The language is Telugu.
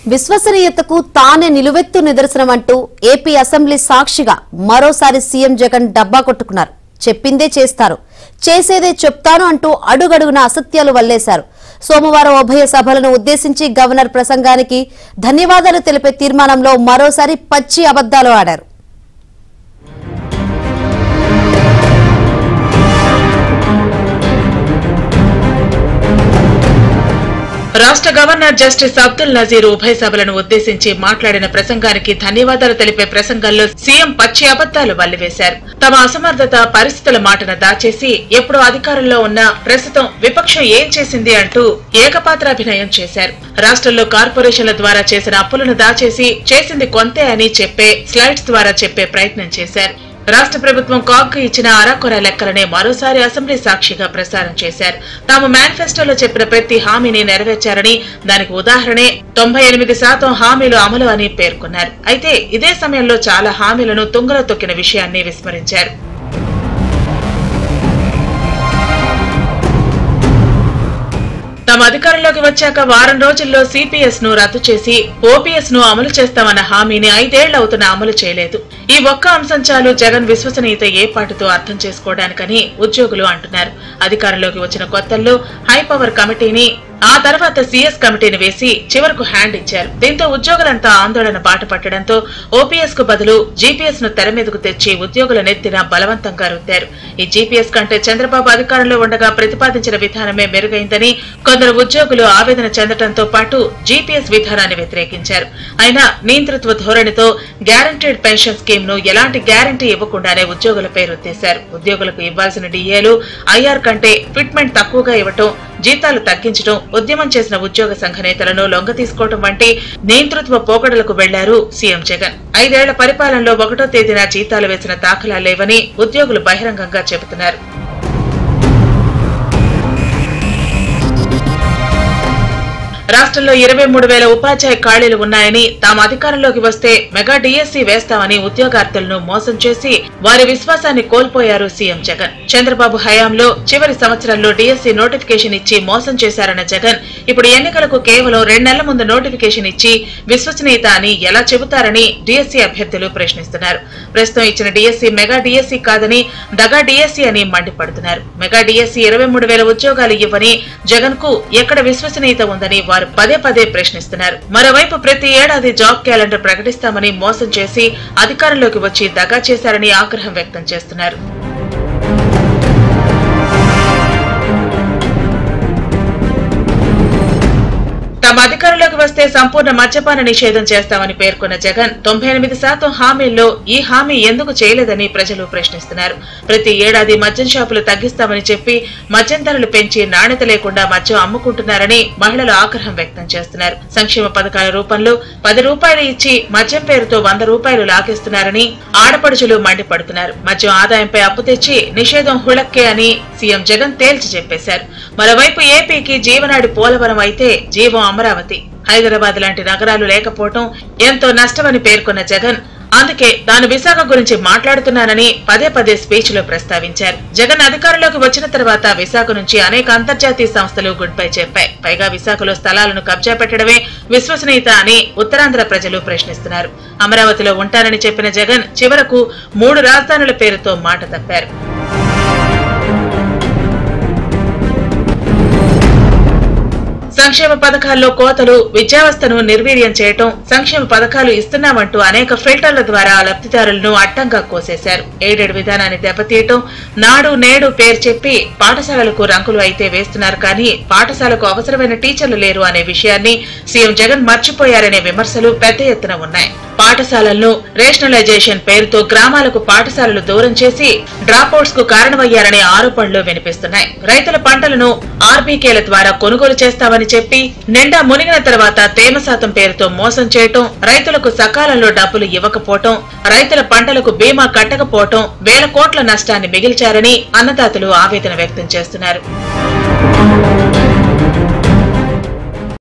విశ్వసనీయతకు తానే నిలువెత్తు నిదర్శనమంటూ ఏపీ అసెంబ్లీ సాక్షిగా మరోసారి సీఎం జగన్ డబ్బా కొట్టుకున్నారు చెప్పిందే చేస్తారు చేసేదే చెప్తాను అంటూ అడుగడుగున అసత్యాలు వల్లేశారు సోమవారం ఉభయ సభలను ఉద్దేశించి గవర్నర్ ప్రసంగానికి ధన్యవాదాలు తెలిపే తీర్మానంలో మరోసారి పచ్చి అబద్దాలు ఆడారు రాష్ట్ర గవర్నర్ జస్టిస్ అబ్దుల్ నజీర్ ఉభయ సభలను ఉద్దేశించి మాట్లాడిన ప్రసంగానికి ధన్యవాదాలు తెలిపే ప్రసంగంలో సీఎం పచ్చి అబద్దాలు వల్లివేశారు తమ అసమర్థత పరిస్థితుల మాటను దాచేసి ఎప్పుడు అధికారంలో ఉన్న ప్రస్తుతం విపక్షం ఏం చేసింది అంటూ ఏకపాత్రాభినయం చేశారు రాష్ట్రంలో కార్పొరేషన్ల ద్వారా చేసిన అప్పులను దాచేసి చేసింది కొంతే అని చెప్పే స్లైడ్స్ ద్వారా చెప్పే ప్రయత్నం చేశారు రాష్ట్ర ప్రభుత్వం కాగ్ ఇచ్చిన అరాకొర లెక్కలనే మరోసారి అసెంబ్లీ సాక్షిగా ప్రసారం చేశారు తాము మేనిఫెస్టోలో చెప్పిన ప్రతి హామీని నెరవేర్చారని దానికి ఉదాహరణే తొంభై ఎనిమిది శాతం హామీలు అమలు అని పేర్కొన్నారు అయితే ఇదే సమయంలో చాలా హామీలను తుంగలో తొక్కిన విషయాన్ని విస్మరించారు తమ అధికారంలోకి వచ్చాక వారం రోజుల్లో సిపిఎస్ ను రద్దు చేసి ఓపీఎస్ ను అమలు చేస్తామన్న హామీని ఐదేళ్లవుతున్నా అమలు చేయలేదు ఈ ఒక్క అంశం చాలు జగన్ విశ్వసనీయత ఏ పాటుతో అర్థం చేసుకోవడానికని ఉద్యోగులు అంటున్నారు అధికారంలోకి వచ్చిన కొత్తల్లో హై పవర్ కమిటీని ఆ తర్వాత సీఎస్ కమిటీని వేసి చివరకు హ్యాండ్ ఇచ్చారు దీంతో ఉద్యోగులంతా ఆందోళన బాట పట్టడంతో ఓపీఎస్ కు బదులు జీపీఎస్ ను తెర మీదకు తెచ్చి ఉద్యోగుల నెత్తిన బలవంతంగా రుద్దారు ఈ జీపీఎస్ కంటే చంద్రబాబు అధికారంలో ఉండగా ప్రతిపాదించిన విధానమే మెరుగైందని కొందరు ఉద్యోగులు ఆవేదన చెందడంతో పాటు జీపీఎస్ విధానాన్ని వ్యతిరేకించారు అయినా నియంతృత్వ ధోరణితో గ్యారంటీడ్ పెన్షన్ స్కీమ్ ను ఎలాంటి గ్యారంటీ ఇవ్వకుండానే ఉద్యోగులపై రుద్దేశారు ఉద్యోగులకు ఇవ్వాల్సిన డిఏలు ఐఆర్ కంటే ఫిట్మెంట్ తక్కువగా ఇవ్వటం జీతాలు తగ్గించడం ఉద్యమం చేసిన ఉద్యోగ సంఘ నేతలను లొంగ తీసుకోవడం వంటి నియంతృత్వ పోకడలకు వెళ్లారు సీఎం జగన్ ఐదేళ్ల పరిపాలనలో ఒకటో తేదీన జీతాలు వేసిన దాఖలాలు లేవని ఉద్యోగులు బహిరంగంగా చెబుతున్నారు రాష్ట్రంలో ఇరవై మూడు వేల ఉపాధ్యాయ ఖాళీలు ఉన్నాయని తాము అధికారంలోకి వస్తే మెగా డిఎస్సీ వేస్తామని ఉద్యోగార్థులను మోసం చేసి వారి విశ్వాసాన్ని కోల్పోయారు సీఎం జగన్ చంద్రబాబు హయాంలో చివరి సంవత్సరంలో డిఎస్సీ నోటిఫికేషన్ ఇచ్చి మోసం చేశారన్న జగన్ ఇప్పుడు ఎన్నికలకు కేవలం రెండు నెలల ముందు నోటిఫికేషన్ ఇచ్చి విశ్వసనీయత అని ఎలా చెబుతారని డిఎస్సీ అభ్యర్థులు ప్రశ్నిస్తున్నారు ప్రస్తుతం ఇచ్చిన డిఎస్సీ మెగా డిఎస్సీ కాదని దగా డిఎస్సీ అని మండిపడుతున్నారు మెగా డిఎస్సీ ఇరవై మూడు వేల ఉద్యోగాలు ఇవ్వని జగన్ కు ఎక్కడ విశ్వసనీయత ఉందని వారు పదే పదే ప్రశ్నిస్తున్నారు మరోవైపు ప్రతి ఏడాది జాబ్ క్యాలెండర్ ప్రకటిస్తామని మోసం చేసి అధికారంలోకి వచ్చి దగా చేశారని ఆగ్రహం వ్యక్తం చేస్తున్నారు తమ అధికారంలోకి వస్తే సంపూర్ణ మద్యపాన నిషేధం చేస్తామని పేర్కొన్న జగన్ తొంభై ఎనిమిది శాతం హామీల్లో ఈ హామీ ఎందుకు చేయలేదని ప్రజలు ప్రశ్నిస్తున్నారు ప్రతి ఏడాది మద్యం షాపులు తగ్గిస్తామని చెప్పి మద్యం ధరలు పెంచి నాణ్యత లేకుండా మద్యం అమ్ముకుంటున్నారని మహిళలు ఆగ్రహం వ్యక్తం చేస్తున్నారు సంక్షేమ పథకాల రూపంలో పది రూపాయలు ఇచ్చి మద్యం పేరుతో వంద రూపాయలు లాగేస్తున్నారని ఆడపడుచులు మండిపడుతున్నారు మద్యం ఆదాయంపై అప్పు తెచ్చి నిషేధం హుళక్కే అని సీఎం జగన్ తేల్చి చెప్పేశారు మరోవైపు ఏపీకి జీవనాడి పోలవరం అయితే జీవం అమరావతి హైదరాబాద్ లాంటి నగరాలు లేకపోవటం ఎంతో నష్టమని పేర్కొన్న జగన్ అందుకే తాను విశాఖ గురించి మాట్లాడుతున్నానని పదే పదే స్పీచ్ లో ప్రస్తావించారు జగన్ అధికారంలోకి వచ్చిన తర్వాత విశాఖ నుంచి అనేక అంతర్జాతీయ సంస్థలు గుడ్ బై చెప్పాయి పైగా విశాఖలో స్థలాలను కబ్జా పెట్టడమే విశ్వసనీయత అని ఉత్తరాంధ్ర ప్రజలు ప్రశ్నిస్తున్నారు అమరావతిలో ఉంటానని చెప్పిన జగన్ చివరకు మూడు రాజధానుల పేరుతో మాట తప్పారు సంక్షేమ పథకాల్లో కోతలు విద్యావస్థను నిర్వీర్యం చేయటం సంక్షేమ పథకాలు ఇస్తున్నామంటూ అనేక ఫిల్టర్ల ద్వారా లబ్ధిదారులను అడ్డంగా కోసేశారు ఎయిడెడ్ విధానాన్ని దెబ్బతీయటం నాడు నేడు పేరు చెప్పి పాఠశాలలకు రంగులు అయితే వేస్తున్నారు కానీ పాఠశాలకు అవసరమైన టీచర్లు లేరు అనే విషయాన్ని సీఎం జగన్ మర్చిపోయారనే విమర్శలు పెద్ద ఎత్తున ఉన్నాయి పాఠశాలలను రేషనలైజేషన్ పేరుతో గ్రామాలకు పాఠశాలలు దూరం చేసి డ్రాపౌట్స్ కు కారణమయ్యారనే ఆరోపణలు వినిపిస్తున్నాయి రైతుల పంటలను ఆర్బీకేల ద్వారా కొనుగోలు చేస్తామని చెప్పి నిండా మునిగిన తర్వాత తేమ శాతం పేరుతో మోసం చేయటం రైతులకు సకాలంలో డబ్బులు ఇవ్వకపోవటం రైతుల పంటలకు బీమా కట్టకపోవటం వేల కోట్ల నష్టాన్ని మిగిల్చారని అన్నదాతలు ఆవేదన వ్యక్తం చేస్తున్నారు